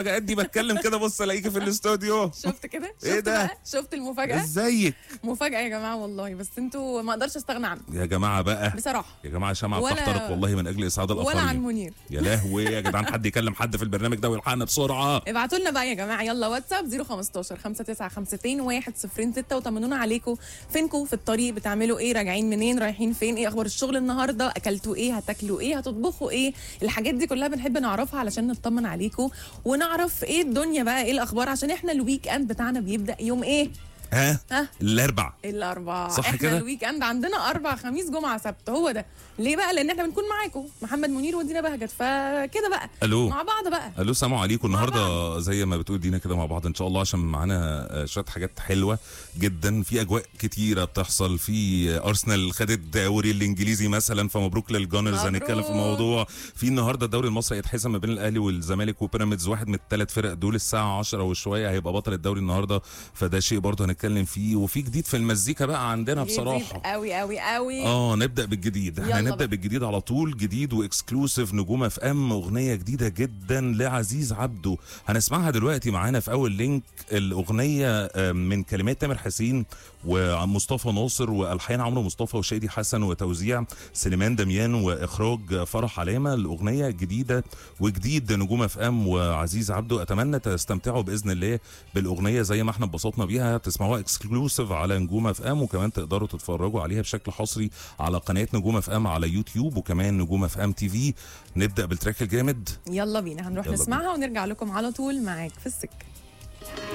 حاجه قدي بتكلم كده بص الاقيكي في الاستوديو شفت كده شفت إيه ده؟ بقى؟ شفت المفاجاه ازيك مفاجاه يا جماعه والله بس انتوا ما اقدرش استغنى عنكم يا جماعه بقى بصراحه يا جماعه شمعة ولا- بتحترق والله من اجل اسعاد ولا عن الاخرين منير يا لهوي يا جدعان حد يكلم حد في البرنامج ده ويلحقنا بسرعه ابعتوا لنا بقى يا جماعه يلا واتساب 015 5952 106 وطمنونا عليكم فينكم في الطريق بتعملوا ايه راجعين منين رايحين فين ايه اخبار الشغل النهارده اكلتوا ايه هتاكلوا ايه هتطبخوا ايه الحاجات دي كلها بنحب نعرفها علشان نطمن عليكم ونعرف ايه الدنيا بقى ايه الاخبار عشان احنا الويك اند بتاعنا بيبدا يوم ايه ها ها الاربع الاربعاء صح احنا كده؟ الويك اند عندنا اربع خميس جمعه سبت هو ده ليه بقى لان احنا بنكون معاكم محمد منير ودينا بهجت فكده بقى الو مع بعض بقى الو السلام عليكم النهارده زي ما بتقول دينا كده مع بعض ان شاء الله عشان معانا آه، شويه حاجات حلوه جدا في اجواء كتيره بتحصل في آه، ارسنال خد الدوري الانجليزي مثلا فمبروك للجانرز مبروك. هنتكلم في الموضوع في النهارده الدوري المصري هيتحسم ما بين الاهلي والزمالك وبيراميدز واحد من الثلاث فرق دول الساعه 10 وشويه هيبقى بطل الدوري النهارده فده شيء برضه هنتكلم فيه وفي جديد في المزيكا بقى عندنا بصراحه قوي قوي قوي اه نبدا بالجديد احنا يلا هنبدا بقى. بالجديد على طول جديد واكسكلوسيف نجوم اف ام اغنيه جديده جدا لعزيز عبده هنسمعها دلوقتي معانا في اول لينك الاغنيه آه، من كلمات تامر حسين ومصطفى ناصر والحان عمرو مصطفى وشادي حسن وتوزيع سليمان دميان واخراج فرح علامه الاغنيه جديده وجديد نجوم اف ام وعزيز عبده اتمنى تستمتعوا باذن الله بالاغنيه زي ما احنا اتبسطنا بيها تسمعوها اكسكلوسيف على نجوم اف ام وكمان تقدروا تتفرجوا عليها بشكل حصري على قناه نجوم اف ام على يوتيوب وكمان نجوم اف ام تي في نبدا بالتراك الجامد يلا بينا هنروح يلا نسمعها ونرجع لكم على طول معاك في السكه